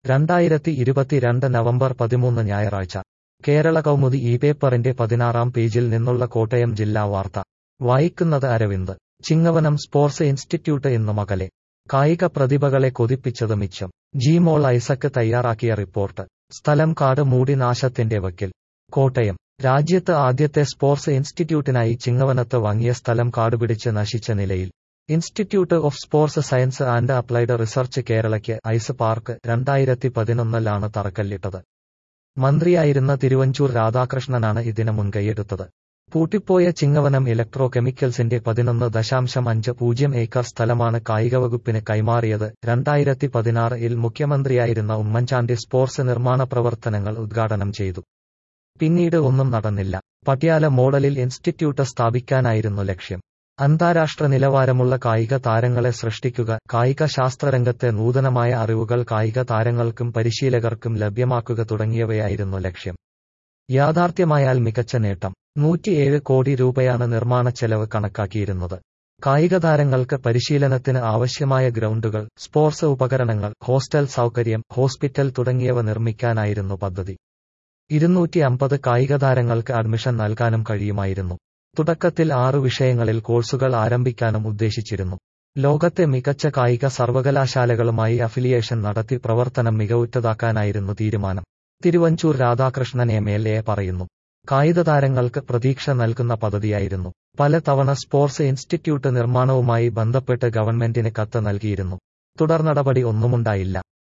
രണ്ടായിരത്തി ഇരുപത്തിരണ്ട് നവംബർ പതിമൂന്ന് ഞായറാഴ്ച കേരള കൗമുദി ഈ പേപ്പറിന്റെ പതിനാറാം പേജിൽ നിന്നുള്ള കോട്ടയം ജില്ലാ വാർത്ത വായിക്കുന്നത് അരവിന്ദ് ചിങ്ങവനം സ്പോർട്സ് ഇൻസ്റ്റിറ്റ്യൂട്ട് ഇന്നു മകലെ കായിക പ്രതിഭകളെ കൊതിപ്പിച്ചത് മിച്ചം ജിമോൾ ഐസക്ക് തയ്യാറാക്കിയ റിപ്പോർട്ട് സ്ഥലം കാട് മൂടി നാശത്തിന്റെ വക്കിൽ കോട്ടയം രാജ്യത്ത് ആദ്യത്തെ സ്പോർട്സ് ഇൻസ്റ്റിറ്റ്യൂട്ടിനായി ചിങ്ങവനത്ത് വാങ്ങിയ സ്ഥലം കാടുപിടിച്ച് നശിച്ച നിലയിൽ institute of sports science and applied research കേരളയ്ക്ക് ഐസ് പാർക്ക് രണ്ടായിരത്തി പതിനൊന്നിലാണ് തറക്കല്ലിട്ടത് മന്ത്രിയായിരുന്ന തിരുവഞ്ചൂർ രാധാകൃഷ്ണനാണ് ഇതിന് മുൻകൈയെടുത്തത് പൂട്ടിപ്പോയ ചിങ്ങവനം ഇലക്ട്രോ കെമിക്കൽസിന്റെ പതിനൊന്ന് ദശാംശം അഞ്ച് പൂജ്യം ഏക്കർ സ്ഥലമാണ് കായികവകുപ്പിന് കൈമാറിയത് രണ്ടായിരത്തി പതിനാറിൽ മുഖ്യമന്ത്രിയായിരുന്ന ഉമ്മൻചാണ്ടി സ്പോർട്സ് നിർമ്മാണ പ്രവർത്തനങ്ങൾ ഉദ്ഘാടനം ചെയ്തു പിന്നീട് ഒന്നും നടന്നില്ല പട്യാല മോഡലിൽ ഇൻസ്റ്റിറ്റ്യൂട്ട് സ്ഥാപിക്കാനായിരുന്നു ലക്ഷ്യം അന്താരാഷ്ട്ര നിലവാരമുള്ള കായിക താരങ്ങളെ സൃഷ്ടിക്കുക കായിക ശാസ്ത്രരംഗത്തെ നൂതനമായ അറിവുകൾ കായിക താരങ്ങൾക്കും പരിശീലകർക്കും ലഭ്യമാക്കുക തുടങ്ങിയവയായിരുന്നു ലക്ഷ്യം യാഥാർത്ഥ്യമായാൽ മികച്ച നേട്ടം നൂറ്റിയേഴ് കോടി രൂപയാണ് നിർമ്മാണ ചെലവ് കണക്കാക്കിയിരുന്നത് കായിക താരങ്ങൾക്ക് പരിശീലനത്തിന് ആവശ്യമായ ഗ്രൗണ്ടുകൾ സ്പോർട്സ് ഉപകരണങ്ങൾ ഹോസ്റ്റൽ സൗകര്യം ഹോസ്പിറ്റൽ തുടങ്ങിയവ നിർമ്മിക്കാനായിരുന്നു പദ്ധതി ഇരുന്നൂറ്റി അമ്പത് കായിക താരങ്ങൾക്ക് അഡ്മിഷൻ നൽകാനും കഴിയുമായിരുന്നു തുടക്കത്തിൽ ആറു വിഷയങ്ങളിൽ കോഴ്സുകൾ ആരംഭിക്കാനും ഉദ്ദേശിച്ചിരുന്നു ലോകത്തെ മികച്ച കായിക സർവകലാശാലകളുമായി അഫിലിയേഷൻ നടത്തി പ്രവർത്തനം മികവുറ്റതാക്കാനായിരുന്നു തീരുമാനം Thiruvanchoor Radhakrishnan M L A പറയുന്നു കായിക താരങ്ങൾക്ക് പ്രതീക്ഷ നൽകുന്ന പദ്ധതിയായിരുന്നു പലതവണ സ്പോർട്സ് ഇൻസ്റ്റിറ്റ്യൂട്ട് നിർമ്മാണവുമായി ബന്ധപ്പെട്ട് ഗവൺമെന്റിന് കത്ത് നൽകിയിരുന്നു തുടർ നടപടി ഒന്നുമുണ്ടായില്ല